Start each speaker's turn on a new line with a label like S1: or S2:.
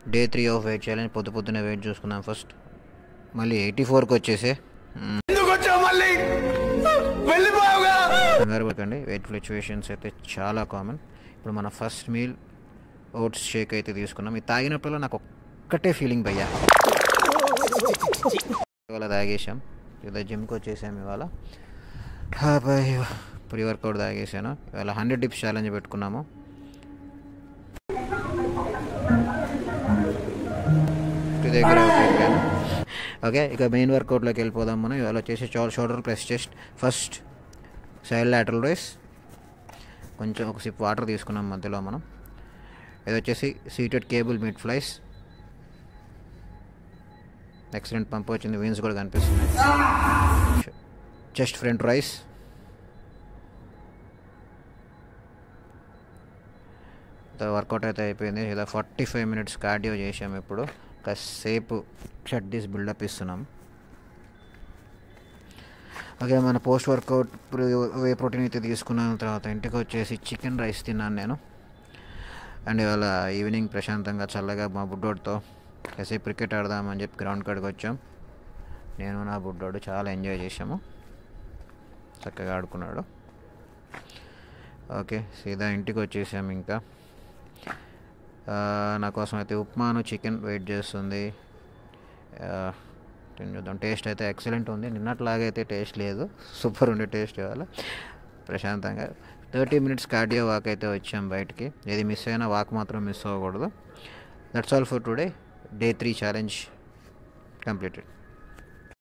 S1: day three of weight challenge పొద్దు పొద్దునే wait చూసుకుందాం ఫస్ట్ మళ్ళీ ఎయిటీ ఫోర్కి వచ్చేసే కంగారు పడకండి వెయిట్ ఫ్లక్చువేషన్స్ అయితే చాలా కామన్ ఇప్పుడు మన ఫస్ట్ మీల్ ఓట్స్ షేక్ అయితే తీసుకున్నాం ఇది తాగినప్పుడు నాకు ఒక్కటే ఫీలింగ్ భయ్యా ఇవాళ తాగేసాం ఇవాళ జిమ్కి వచ్చేసాం ఇవాళ ప్రీ వర్కౌట్ తాగేసాను ఇవాళ హండ్రెడ్ డిప్స్ ఛాలెంజ్ పెట్టుకున్నాము ఇంటి దగ్గర పెట్టాను ఓకే ఇక మెయిన్ వర్కౌట్లోకి వెళ్ళిపోదాం మనం ఇవాళ వచ్చేసి shoulder press chest first side lateral raise కొంచెం ఒక సిప్ వాటర్ తీసుకున్నాం మధ్యలో మనం ఇది వచ్చేసి seated cable mid flies excellent pump వచ్చింది వీన్స్ కూడా కనిపిస్తున్నాయి చెస్ట్ ఫ్రంట్ రైస్ వర్కౌట్ అయితే అయిపోయింది ఇలా ఫార్టీ ఫైవ్ మినిట్స్ కార్డియో చేసాము ఇప్పుడు కాసేపు షడ్డీస్ బిల్డప్ ఇస్తున్నాం ఓకే మన పోస్ట్ వర్కౌట్ వే ప్రోటీన్ అయితే తీసుకున్న తర్వాత ఇంటికి వచ్చేసి చికెన్ రైస్ తిన్నాను నేను అండ్ ఇవాళ ఈవినింగ్ ప్రశాంతంగా చల్లగా మా బుడ్డోడితో కాసేపు క్రికెట్ ఆడదామని చెప్పి గ్రౌండ్ కాడికి వచ్చాం నేను నా బుడ్డోడు చాలా ఎంజాయ్ చేసాము చక్కగా ఆడుకున్నాడు ఓకే సీదా ఇంటికి వచ్చేసాము ఇంకా ఆ, నా కోసం అయితే ఉప్మాను చికెన్ వెయిట్ చేస్తుంది ఆ, తిని చూద్దాం టేస్ట్ అయితే ఎక్సలెంట్ ఉంది నిన్నట్లాగా అయితే టేస్ట్ లేదు సూపర్ ఉండే టేస్ట్ ఇవాళ ప్రశాంతంగా థర్టీ మినిట్స్ కార్డియో వాక్ అయితే వచ్చాం బయటికి ఏది మిస్ అయినా వాక్ మాత్రం మిస్ అవ్వకూడదు that's all for today day three challenge completed